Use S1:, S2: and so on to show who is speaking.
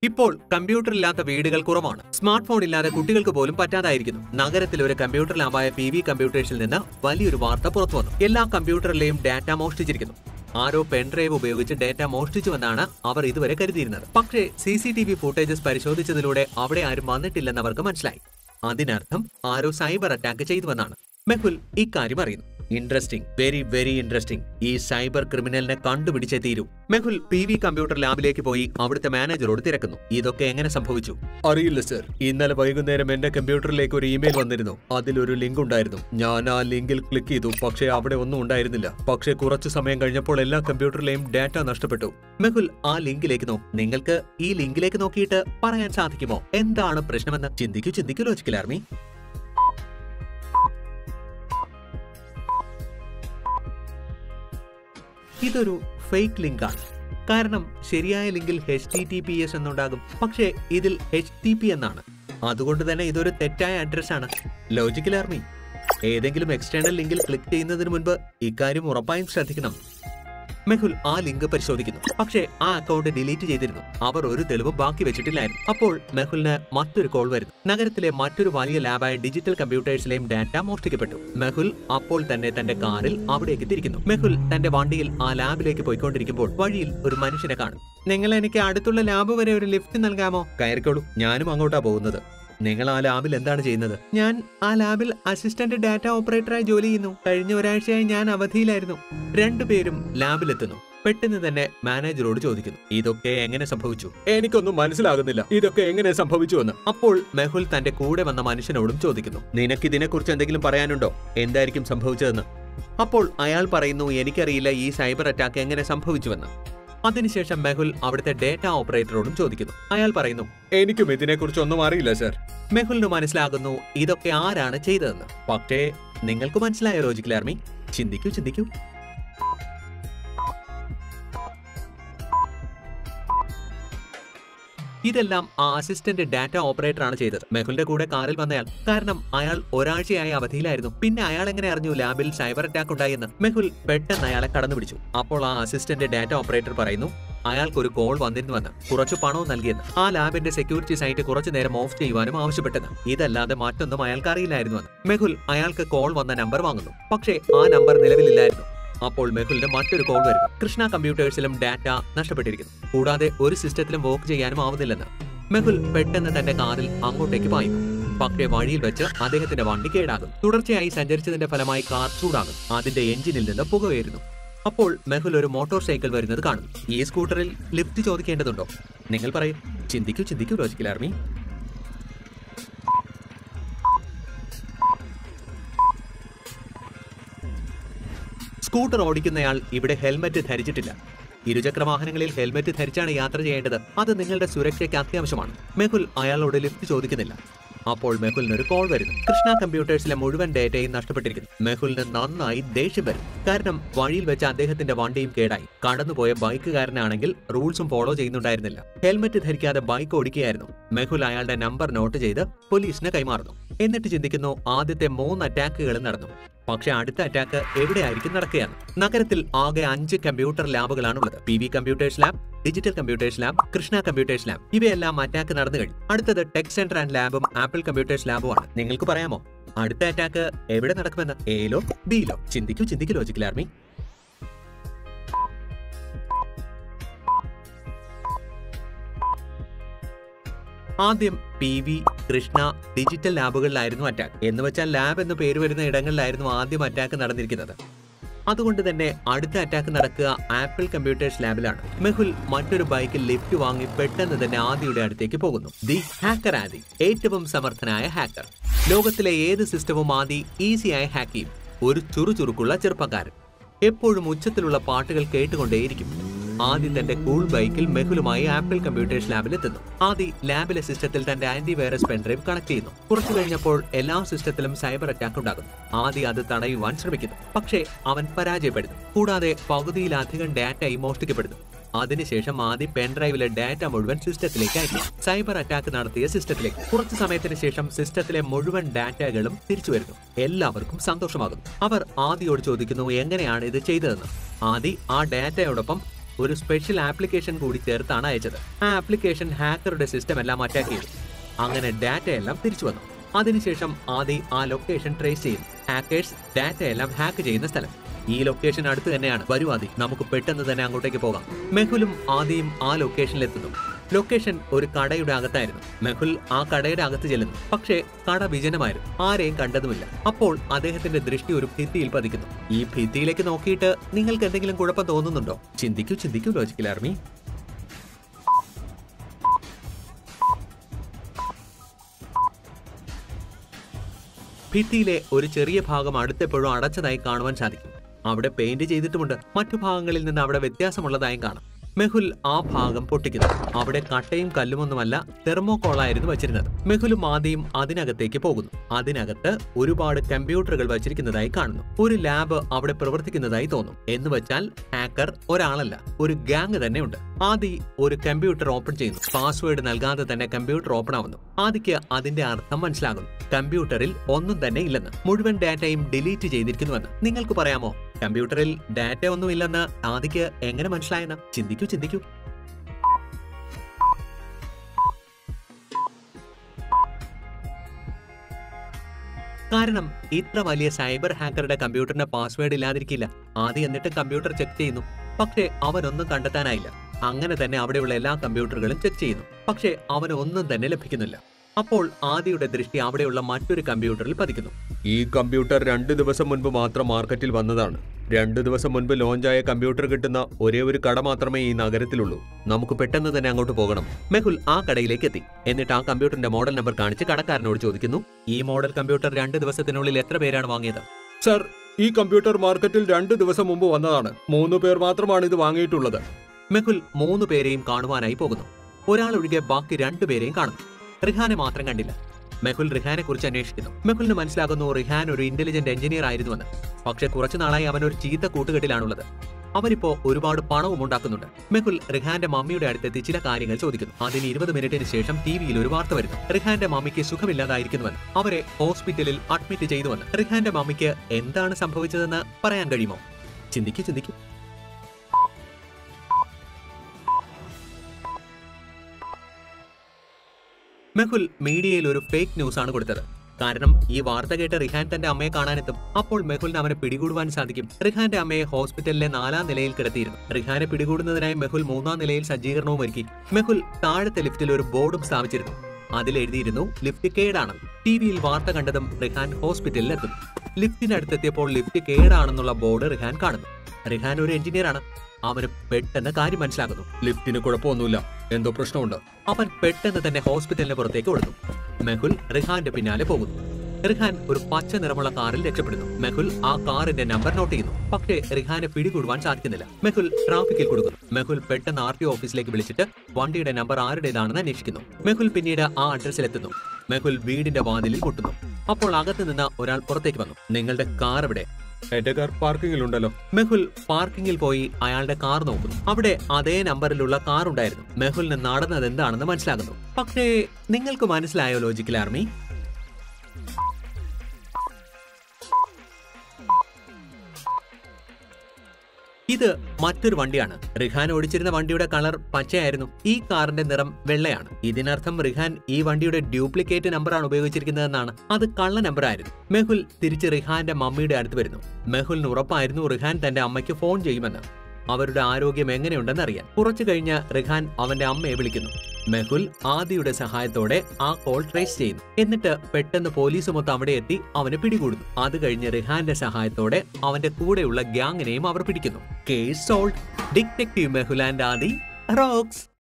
S1: ഇപ്പോൾ കമ്പ്യൂട്ടർ ഇല്ലാത്ത വീടുകൾ കുറവാണ് സ്മാർട്ട് ഫോൺ ഇല്ലാതെ കുട്ടികൾക്ക് പോലും പറ്റാതായിരിക്കുന്നു നഗരത്തിൽ ഒരു കമ്പ്യൂട്ടർ ലാബായ പി വി കമ്പ്യൂട്ടേഴ്സിൽ നിന്ന് വലിയൊരു വാർത്ത പുറത്തു വന്നു എല്ലാ കമ്പ്യൂട്ടറിലെയും ഡാറ്റ മോഷ്ടിച്ചിരിക്കുന്നു ആരോ പെൻഡ്രൈവ് ഉപയോഗിച്ച് ഡാറ്റ മോഷ്ടിച്ചുവെന്നാണ് അവർ ഇതുവരെ കരുതിയിരുന്നത് പക്ഷേ C C T V footages പരിശോധിച്ചതിലൂടെ അവിടെ ആരും വന്നിട്ടില്ലെന്ന് അവർക്ക് മനസ്സിലായി അതിനർത്ഥം ആരോ സൈബർ അറ്റാക്ക് ചെയ്തുവെന്നാണ് മെഹുൽ ഇക്കാര്യം അറിയുന്നു ഇൻട്രസ്റ്റിംഗ് വെരി വെരി ഇൻട്രസ്റ്റിംഗ് ഈ സൈബർ ക്രിമിനലിനെ കണ്ടുപിടിച്ചേ തീരൂ മെഹുൽ പി വി കമ്പ്യൂട്ടർ ലാബിലേക്ക് പോയി അവിടുത്തെ മാനേജറോട് തിരക്കുന്നു ഇതൊക്കെ എങ്ങനെ സംഭവിച്ചു അറിയില്ല സർ ഇന്നലെ വൈകുന്നേരം എന്റെ കമ്പ്യൂട്ടറിലേക്ക് ഒരു ഇമെയിൽ വന്നിരുന്നു അതിലൊരു ലിങ്ക് ഉണ്ടായിരുന്നു ഞാൻ ആ ലിങ്കിൽ ക്ലിക്ക് ചെയ്തു പക്ഷേ അവിടെ ഒന്നും ഉണ്ടായിരുന്നില്ല പക്ഷേ കുറച്ചു സമയം കഴിഞ്ഞപ്പോൾ എല്ലാ കമ്പ്യൂട്ടറിലെയും ഡാറ്റ നഷ്ടപ്പെട്ടു മെഹുൽ ആ ലിങ്കിലേക്ക് നോ നിങ്ങൾക്ക് ഈ ലിങ്കിലേക്ക് നോക്കിയിട്ട് പറയാൻ സാധിക്കുമോ എന്താണ് പ്രശ്നമെന്ന് ചിന്തിക്കൂ ചിന്തിക്കൂ ലോജിക്കൽ ആർമി ഇതൊരു ഫേക്ക് ലിങ്കാണ് കാരണം ശരിയായ ലിങ്കിൽ H T T P S എന്നുണ്ടാകും പക്ഷേ ഇതിൽ എച്ച് ടി പി എന്നാണ് അതുകൊണ്ട് തന്നെ ഇതൊരു തെറ്റായ അഡ്രസ് ആണ് ലോജിക്കൽ ആർമി ഏതെങ്കിലും എക്സ്റ്റേണൽ ലിങ്കിൽ ക്ലിക്ക് ചെയ്യുന്നതിന് മുൻപ് ഇക്കാര്യം ഉറപ്പായും ശ്രദ്ധിക്കണം മെഹുൽ ആ ലിങ്ക് പരിശോധിക്കുന്നു പക്ഷേ ആ അക്കൗണ്ട് ഡിലീറ്റ് ചെയ്തിരുന്നു അവർ ഒരു തെളിവ് ബാക്കി വെച്ചിട്ടില്ലായിരുന്നു അപ്പോൾ മെഹുലിന് മറ്റൊരു കോൾ വരുന്നു നഗരത്തിലെ മറ്റൊരു വലിയ ലാബായ ഡിജിറ്റൽ കമ്പ്യൂട്ടേഴ്സിലെയും ഡാറ്റ മോഷ്ടിക്കപ്പെട്ടു മെഹുൽ അപ്പോൾ തന്നെ തന്റെ കാറിൽ അവിടേക്ക് തിരിക്കുന്നു മെഹുൽ തന്റെ വണ്ടിയിൽ ആ ലാബിലേക്ക് പോയിക്കൊണ്ടിരിക്കുമ്പോൾ വഴിയിൽ ഒരു മനുഷ്യനെ കാണും നിങ്ങൾ എനിക്ക് അടുത്തുള്ള ലാബ് വരെ ഒരു ലിഫ്റ്റ് നൽകാമോ കയറിക്കോളൂ ഞാനും അങ്ങോട്ടാ പോകുന്നത് നിങ്ങൾ ആ ലാബിൽ എന്താണ് ചെയ്യുന്നത് ഞാൻ ആ ലാബിൽ അസിസ്റ്റന്റ് ഡാറ്റ ഓപ്പറേറ്ററായി ജോലി ചെയ്യുന്നു കഴിഞ്ഞ ഒരാഴ്ചയായി ഞാൻ അവധിയിലായിരുന്നു രണ്ടുപേരും ലാബിലെത്തുന്നു പെട്ടെന്ന് തന്നെ മാനേജറോട് ചോദിക്കുന്നു ഇതൊക്കെ എങ്ങനെ സംഭവിച്ചു എനിക്കൊന്നും മനസ്സിലാകുന്നില്ല ഇതൊക്കെ എങ്ങനെ സംഭവിച്ചു എന്ന് അപ്പോൾ മെഹുൽ തന്റെ കൂടെ വന്ന മനുഷ്യനോടും ചോദിക്കുന്നു നിനക്ക് ഇതിനെക്കുറിച്ച് എന്തെങ്കിലും പറയാനുണ്ടോ എന്തായിരിക്കും സംഭവിച്ചതെന്ന് അപ്പോൾ അയാൾ പറയുന്നു എനിക്കറിയില്ല ഈ സൈബർ അറ്റാക്ക് എങ്ങനെ സംഭവിച്ചുവെന്ന് അതിനുശേഷം മെഹുൽ അവിടുത്തെ ഡേറ്റ ഓപ്പറേറ്ററോടും ചോദിക്കുന്നു അയാൾ പറയുന്നു എനിക്കും ഇതിനെക്കുറിച്ച് ഒന്നും അറിയില്ല സർ മെഹുലിന് മനസ്സിലാകുന്നു ഇതൊക്കെ ആരാണ് ചെയ്തതെന്ന് പക്ഷേ നിങ്ങൾക്ക് മനസ്സിലായ ലോജിക്കൽ ആർമി ചിന്തിക്കൂ ചിന്തിക്കൂ ഇതെല്ലാം ആ അസിസ്റ്റന്റ് ഡാറ്റ ഓപ്പറേറ്റർ ആണ് ചെയ്തത് മെഹുലിന്റെ കൂടെ കാറിൽ വന്നയാൾ കാരണം അയാൾ ഒരാഴ്ചയായി അവധിയിലായിരുന്നു പിന്നെ അയാൾ എങ്ങനെ അറിഞ്ഞു ലാബിൽ സൈബർ അറ്റാക്ക് ഉണ്ടായെന്ന് മെഹുൽ പെട്ടെന്ന് അയാളെ കടന്നുപിടിച്ചു അപ്പോൾ ആ അസിസ്റ്റന്റ് ഡാറ്റ ഓപ്പറേറ്റർ പറയുന്നു അയാൾക്ക് ഒരു കോൾ വന്നിരുന്നുവെന്ന് കുറച്ചു പണവും നൽകിയെന്ന് ആ ലാബിന്റെ സെക്യൂരിറ്റി സൈറ്റ് കുറച്ചു നേരം ഓഫ് ചെയ്യുവാനും ആവശ്യപ്പെട്ടെന്ന് ഇതല്ലാതെ മറ്റൊന്നും അയാൾക്ക് അറിയില്ലായിരുന്നുവെന്ന് മെഹുൽ അയാൾക്ക് കോൾ വന്ന നമ്പർ വാങ്ങുന്നു പക്ഷേ ആ നമ്പർ നിലവിലില്ലായിരുന്നു അപ്പോൾ മെഹുലിന് മറ്റൊരു കോൾ വരുന്നു കൃഷ്ണ കമ്പ്യൂട്ടേഴ്സിലും ഡാറ്റ നഷ്ടപ്പെട്ടിരിക്കുന്നു കൂടാതെ ഒരു സിസ്റ്റത്തിലും വർക്ക് ചെയ്യാനും ആവുന്നില്ലെന്ന് മെഹുൽ പെട്ടെന്ന് തന്റെ കാറിൽ അങ്ങോട്ടേക്ക് പായുന്നു പക്ഷേ വഴിയിൽ വെച്ച് അദ്ദേഹത്തിന്റെ വണ്ടി കേടാകും തുടർച്ചയായി സഞ്ചരിച്ചതിന്റെ ഫലമായി കാർ ചൂടാകും അതിന്റെ എഞ്ചിനിൽ നിന്ന് പുക ഉയരുന്നു അപ്പോൾ മെഹുൽ ഒരു മോട്ടോർ സൈക്കിൾ വരുന്നത് കാണും ഈ സ്കൂട്ടറിൽ ലിഫ്റ്റ് ചോദിക്കേണ്ടതുണ്ടോ നിങ്ങൾ പറയൂ ചിന്തിക്കൂ ചിന്തിക്കൂ ലോജിക്കൽ ആർമി സ്കൂട്ടർ ഓടിക്കുന്നയാൾ ഇവിടെ ഹെൽമറ്റ് ധരിച്ചിട്ടില്ല ഇരുചക്ര വാഹനങ്ങളിൽ ഹെൽമറ്റ് ധരിച്ചാണ് യാത്ര ചെയ്യേണ്ടത് അത് നിങ്ങളുടെ സുരക്ഷയ്ക്ക് അത്യാവശ്യമാണ് മെഹുൽ അയാളോട് ലിഫ്റ്റ് ചോദിക്കുന്നില്ല അപ്പോൾ മെഹുലിന് ഒരു കോൾ വരുന്നു കൃഷ്ണ കമ്പ്യൂട്ടേഴ്സിലെ മുഴുവൻ ഡേറ്റയും നഷ്ടപ്പെട്ടിരിക്കുന്നു മെഹുലിന് നന്നായി ദേഷ്യം വരും കാരണം വഴിയിൽ വെച്ച് അദ്ദേഹത്തിന്റെ വണ്ടിയും കേടായി കടന്നുപോയ ബൈക്കുകാരനാണെങ്കിൽ റൂൾസും ഫോളോ ചെയ്യുന്നുണ്ടായിരുന്നില്ല ഹെൽമറ്റ് ധരിക്കാതെ ബൈക്ക് ഓടിക്കുകയായിരുന്നു മെഹുൽ അയാളുടെ നമ്പർ നോട്ട് ചെയ്ത് പോലീസിന് കൈമാറുന്നു എന്നിട്ട് ചിന്തിക്കുന്നു ആദ്യത്തെ മൂന്ന് അറ്റാക്കുകൾ നടന്നു പക്ഷെ അടുത്ത അറ്റാക്ക് എവിടെയായിരിക്കും നടക്കുകയാണ് നഗരത്തിൽ ആകെ അഞ്ച് കമ്പ്യൂട്ടർ ലാബുകളാണുള്ളത് P V computers lab digital computers lab Krishna computers lab ഇവയെല്ലാം അറ്റാക്ക് നടന്നു കഴിഞ്ഞു അടുത്തത് ടെക് സെന്റർ ആൻഡ് ലാബും ആപ്പിൾ കമ്പ്യൂട്ടേഴ്സ് ലാബുമാണ് നിങ്ങൾക്ക് പറയാമോ അടുത്ത അറ്റാക്ക് എവിടെ നടക്കുമെന്ന് എയിലോ ബിയിലോ ചിന്തിക്കൂ ചിന്തിക്കൂ ലോജിക്കൽ ആർമി ആദ്യം പി വി കൃഷ്ണ ഡിജിറ്റൽ ലാബുകളിലായിരുന്നു അറ്റാക്ക് എന്ന് വെച്ചാൽ ലാബ് എന്ന് പേര് വരുന്ന ഇടങ്ങളിലായിരുന്നു ആദ്യം അറ്റാക്ക് നടന്നിരിക്കുന്നത് അതുകൊണ്ട് തന്നെ അടുത്ത അറ്റാക്ക് നടക്കുക ആപ്പിൾ കമ്പ്യൂട്ടേഴ്സ് ലാബിലാണ് മെഹുൽ മറ്റൊരു ബൈക്കിൽ ലിഫ്റ്റ് വാങ്ങി പെട്ടെന്ന് തന്നെ ആദിയുടെ അടുത്തേക്ക് പോകുന്നു ദി ഹാക്കർ ആദി ഏറ്റവും സമർത്ഥനായ ഹാക്കർ ലോകത്തിലെ ഏത് സിസ്റ്റവും ആദി ഈസിയായി ഹാക്ക് ചെയ്യും ഒരു ചുറുചുറുക്കുള്ള ചെറുപ്പക്കാരൻ എപ്പോഴും ഉച്ചത്തിലുള്ള പാട്ടുകൾ കേട്ടുകൊണ്ടേയിരിക്കും ആദ്യം തന്റെ കൂൾ ബൈക്കിൽ മെഹുലുമായി ആപ്പിൾ കമ്പ്യൂട്ടേഴ്സ് ലാബിൽ എത്തുന്നു ആദി ലാബിലെ സിസ്റ്റത്തിൽ തന്റെ ആന്റി വൈറസ് പെൻഡ്രൈവ് കണക്ട് ചെയ്യുന്നു കുറച്ചു കഴിഞ്ഞപ്പോൾ എല്ലാ സിസ്റ്റത്തിലും സൈബർ അറ്റാക്ക് ഉണ്ടാകുന്നു ആദി അത് തടയുവാൻ ശ്രമിക്കുന്നു പക്ഷേ അവൻ പരാജയപ്പെടുന്നു കൂടാതെ പകുതിയിലധികം ഡാറ്റ മോഷ്ടിക്കപ്പെടുന്നു അതിനുശേഷം ആദ്യം പെൻഡ്രൈവിലെ ഡാറ്റ മുഴുവൻ സിസ്റ്റത്തിലേക്ക് അയക്കും സൈബർ അറ്റാക്ക് നടത്തിയ സിസ്റ്റത്തിലേക്ക് കുറച്ചു സമയത്തിന് ശേഷം സിസ്റ്റത്തിലെ മുഴുവൻ ഡാറ്റകളും തിരിച്ചു വരുന്നു എല്ലാവർക്കും സന്തോഷമാകുന്നു അവർ ആദിയോട് ചോദിക്കുന്നു എങ്ങനെയാണ് ഇത് ചെയ്തതെന്ന് ആദി ആ ഡാറ്റയോടൊപ്പം ഒരു സ്പെഷ്യൽ ആപ്ലിക്കേഷൻ കൂടി ചേർത്താണ് അയച്ചത് ആ ആപ്ലിക്കേഷൻ ഹാക്കറുടെ സിസ്റ്റം എല്ലാം അറ്റാക്ക് ചെയ്തു അങ്ങനെ ഡാറ്റ എല്ലാം തിരിച്ചു വന്നു അതിനുശേഷം ആദി ആ ലൊക്കേഷൻ ട്രേസ് ചെയ്തു ഹാക്കേഴ്സ് ഡാറ്റ എല്ലാം ഹാക്ക് ചെയ്യുന്ന സ്ഥലം ഈ ലൊക്കേഷൻ അടുത്ത് തന്നെയാണ് വരൂ ആദി നമുക്ക് പെട്ടെന്ന് തന്നെ അങ്ങോട്ടേക്ക് പോകാം മെഹുലും ആദിയും ആ ലൊക്കേഷനിലെത്തുന്നു ലൊക്കേഷൻ ഒരു കടയുടെ അകത്തായിരുന്നു മെഹുൽ ആ കടയുടെ അകത്ത് ചെല്ലുന്നു പക്ഷേ കട വിജനമായിരുന്നു ആരെയും കണ്ടതുമില്ല അപ്പോൾ അദ്ദേഹത്തിന്റെ ദൃഷ്ടി ഒരു ഭിത്തിയിൽ പതിക്കുന്നു ഈ ഭിത്തിയിലേക്ക് നോക്കിയിട്ട് നിങ്ങൾക്ക് എന്തെങ്കിലും കുഴപ്പം തോന്നുന്നുണ്ടോ ചിന്തിക്കൂ ചിന്തിക്കൂ ലോജിക്കൽ ആർമി ഭിത്തിയിലെ ഒരു ചെറിയ ഭാഗം അടുത്തെപ്പോഴും അടച്ചതായി കാണുവാൻ സാധിക്കും അവിടെ പെയിന്റ് ചെയ്തിട്ടുമുണ്ട് മറ്റു ഭാഗങ്ങളിൽ നിന്ന് അവിടെ വ്യത്യാസമുള്ളതായും കാണാം മെഹുൽ ആ ഭാഗം പൊട്ടിക്കുന്നു അവിടെ കട്ടയും കല്ലുമൊന്നുമല്ല തെർമോകോളായിരുന്നു വച്ചിരുന്നത് മെഹുലും ആദിയും അതിനകത്തേക്ക് പോകുന്നു അതിനകത്ത് ഒരുപാട് കമ്പ്യൂട്ടറുകൾ വച്ചിരിക്കുന്നതായി കാണുന്നു ഒരു ലാബ് അവിടെ പ്രവർത്തിക്കുന്നതായി തോന്നും എന്ന് വെച്ചാൽ ഹാക്കർ ഒരാളല്ല ഒരു ഗ്യാങ് തന്നെ ഉണ്ട് ആദി ഒരു കമ്പ്യൂട്ടർ ഓപ്പൺ ചെയ്യുന്നു പാസ്വേഡ് നൽകാതെ തന്നെ കമ്പ്യൂട്ടർ ഓപ്പൺ ആവുന്നു ആദിക്ക് അതിന്റെ അർത്ഥം മനസ്സിലാകുന്നു കമ്പ്യൂട്ടറിൽ ഒന്നും തന്നെ ഇല്ലെന്ന് മുഴുവൻ ഡാറ്റയും ഡിലീറ്റ് ചെയ്തിരിക്കുന്നുവെന്ന് നിങ്ങൾക്ക് പറയാമോ കമ്പ്യൂട്ടറിൽ ഡാറ്റ ഒന്നും ഇല്ലെന്ന് ആദിക്ക് എങ്ങനെ മനസ്സിലായെന്ന് ചിന്തിക്കൂ ചിന്തിക്കൂ കാരണം ഇത്ര വലിയ സൈബർ ഹാക്കറുടെ കമ്പ്യൂട്ടറിന്റെ പാസ്വേഡ് ഇല്ലാതിരിക്കില്ല ആദ്യം എന്നിട്ട് കമ്പ്യൂട്ടർ ചെക്ക് ചെയ്യുന്നു പക്ഷേ അവനൊന്നും കണ്ടെത്താനായില്ല അങ്ങനെ തന്നെ അവിടെയുള്ള എല്ലാ കമ്പ്യൂട്ടറുകളും ചെക്ക് ചെയ്യുന്നു പക്ഷേ അവന് ഒന്നും തന്നെ ലഭിക്കുന്നില്ല അപ്പോൾ ആദിയുടെ ദൃഷ്ടി അവിടെയുള്ള മറ്റൊരു കമ്പ്യൂട്ടറിൽ പതിക്കുന്നു
S2: ഈ കമ്പ്യൂട്ടർ രണ്ട് ദിവസം മുൻപ് മാത്രം മാർക്കറ്റിൽ വന്നതാണ് രണ്ട് ദിവസം മുൻപ് ലോഞ്ചായ കമ്പ്യൂട്ടർ കിട്ടുന്ന ഒരേ ഒരു കട മാത്രമേ ഈ നഗരത്തിലുള്ളൂ
S1: നമുക്ക് പെട്ടെന്ന് തന്നെ അങ്ങോട്ട് പോകണം മെഹുൽ ആ കടയിലേക്ക് എത്തി എന്നിട്ട് ആ കമ്പ്യൂട്ടറിന്റെ മോഡൽ നമ്പർ കാണിച്ച് കടക്കാരനോട് ചോദിക്കുന്നു ഈ മോഡൽ കമ്പ്യൂട്ടർ രണ്ട് ദിവസത്തിനുള്ളിൽ എത്ര പേരാണ് വാങ്ങിയത്
S2: സർ ഈ കമ്പ്യൂട്ടർ മാർക്കറ്റിൽ രണ്ട് ദിവസം മുമ്പ് വന്നതാണ് മൂന്ന് പേർ മാത്രമാണ് ഇത് വാങ്ങിയിട്ടുള്ളത്
S1: മെഹുൽ മൂന്ന് പേരെയും കാണുവാനായി പോകുന്നു ഒരാൾ ഒഴികെ ബാക്കി രണ്ടുപേരെയും കാണുന്നു റിഹാനെ മാത്രം കണ്ടില്ല മെഹുൽ റിഹാനെ കുറിച്ച് അന്വേഷിക്കുന്നു മെഹുലിന് മനസ്സിലാകുന്നു റിഹാൻ ഒരു ഇന്റലിജന്റ് എഞ്ചിനീയർ ആയിരുന്നുവെന്ന് പക്ഷെ കുറച്ചു നാളായി അവൻ ഒരു ചീത്ത കൂട്ടുകെട്ടിലാണുള്ളത് അവനിപ്പോ ഒരുപാട് പണവും ഉണ്ടാക്കുന്നുണ്ട് മെഹുൽ റിഹാന്റെ മമ്മിയുടെ അടുത്തെത്തി ചില കാര്യങ്ങൾ ചോദിക്കുന്നു അതിന് ഇരുപത് മിനിറ്റിന് ശേഷം ടി വിയിൽ ഒരു വാർത്ത വരുന്നു റിഹാന്റെ മമ്മിക്ക് സുഖമില്ലാതായിരിക്കുന്നുവെന്ന് അവരെ ഹോസ്പിറ്റലിൽ അഡ്മിറ്റ് ചെയ്തുവെന്ന് റിഹാന്റെ മമ്മിക്ക് എന്താണ് സംഭവിച്ചതെന്ന് പറയാൻ കഴിയുമോ ചിന്തിക്കൂ ചിന്തിക്കൂ മെഹുൽ മീഡിയയിൽ ഒരു ഫേക്ക് ന്യൂസ് ആണ് കൊടുത്തത് കാരണം ഈ വാർത്ത കേട്ട് റിഹാൻ തന്റെ അമ്മയെ കാണാനെത്തും അപ്പോൾ മെഹുലിന് അവനെ പിടികൂടുവാൻ സാധിക്കും റിഹാന്റെ അമ്മയെ ഹോസ്പിറ്റലിലെ നാലാം നിലയിൽ കിടത്തിയിരുന്നു റിഹാനെ പിടികൂടുന്നതിനായി മെഹുൽ മൂന്നാം നിലയിൽ സജ്ജീകരണവും ഒരുക്കി മെഹുൽ താഴത്തെ ലിഫ്റ്റിൽ ഒരു ബോർഡും സ്ഥാപിച്ചിരുന്നു അതിൽ എഴുതിയിരുന്നു ലിഫ്റ്റ് കേടാണ് ടി വിയിൽ വാർത്ത കണ്ടതും റിഹാൻ ഹോസ്പിറ്റലിൽ എത്തും ലിഫ്റ്റിനടുത്തെത്തിയപ്പോൾ ലിഫ്റ്റ് കേടാണെന്നുള്ള ബോർഡ് റിഹാൻ കാണുന്നു റിഹാൻ ഒരു എഞ്ചിനീയർ ആണ് അവന് പെട്ടെന്ന് കാര്യം മനസ്സിലാകുന്നു
S2: ലിഫ്റ്റിന് കുഴപ്പമൊന്നുമില്ല എന്തോ പ്രശ്നമുണ്ട്
S1: അവൻ പെട്ടെന്ന് തന്നെ ഹോസ്പിറ്റലിന് പുറത്തേക്ക് ഓടുന്നു മെഹുൽ റിഹാന്റെ പിന്നാലെ പോകുന്നു റിഹാൻ ഒരു പച്ച നിറമുള്ള കാറിൽ രക്ഷപ്പെടുന്നു മെഹുൽ ആ കാറിന്റെ നമ്പർ നോട്ട് ചെയ്യുന്നു പക്ഷേ റിഹാനെ പിടികൂടുവാൻ സാധിക്കുന്നില്ല മെഹുൽ ട്രാഫിക്കിൽ കൊടുക്കുന്നു മെഹുൽ പെട്ടെന്ന് ആർ ടി ഓഫീസിലേക്ക് വിളിച്ചിട്ട് വണ്ടിയുടെ നമ്പർ ആരുടേതാണെന്ന് അന്വേഷിക്കുന്നു മെഹുൽ പിന്നീട് ആ അഡ്രസ്സിൽ എത്തുന്നു മെഹുൽ വീടിന്റെ വാതിലിൽ മുട്ടുന്നു അപ്പോൾ അകത്ത് നിന്ന് ഒരാൾ പുറത്തേക്ക് വന്നു നിങ്ങളുടെ കാർ എവിടെ
S2: എന്റെ കാർ പാർക്കിങ്ങിലുണ്ടല്ലോ
S1: മെഹുൽ പാർക്കിങ്ങിൽ പോയി അയാളുടെ കാർ നോക്കുന്നു അവിടെ അതേ നമ്പറിലുള്ള കാർ ഉണ്ടായിരുന്നു മെഹുലിന് നടന്നത് എന്താണെന്ന് മനസ്സിലാകുന്നു പക്ഷേ നിങ്ങൾക്ക് മനസ്സിലായോ ലോജിക്കൽ ആർമി ഇത് മറ്റൊരു വണ്ടിയാണ് റിഹാൻ ഓടിച്ചിരുന്ന വണ്ടിയുടെ കളർ പച്ചയായിരുന്നു ഈ കാറിന്റെ നിറം വെള്ളയാണ് ഇതിനർത്ഥം റിഹാൻ ഈ വണ്ടിയുടെ ഡ്യൂപ്ലിക്കേറ്റ് നമ്പറാണ് ഉപയോഗിച്ചിരിക്കുന്നതെന്നാണ് അത് കള്ള നമ്പറായിരുന്നു മെഹുൽ തിരിച്ച് റിഹാന്റെ മമ്മിയുടെ അടുത്ത് വരുന്നു മെഹുലിന് ഉറപ്പായിരുന്നു റിഹാൻ തന്റെ അമ്മയ്ക്ക് ഫോൺ ചെയ്യുമെന്ന് അവരുടെ ആരോഗ്യം എങ്ങനെയുണ്ടെന്ന് അറിയാൻ കുറച്ചു കഴിഞ്ഞ് റിഹാൻ അവന്റെ അമ്മയെ വിളിക്കുന്നു മെഹുൽ ആദിയുടെ സഹായത്തോടെ ആ കോൾ ട്രേസ് ചെയ്യുന്നു എന്നിട്ട് പെട്ടെന്ന് പോലീസുമൊത്ത് അവിടെ എത്തി അവനെ പിടികൂടുന്നു അത് കഴിഞ്ഞ് റിഹാന്റെ സഹായത്തോടെ അവന്റെ കൂടെയുള്ള ഗ്യാങ്ങിനെയും അവർ പിടിക്കുന്നു case solved detective Mehul and Aadi rocks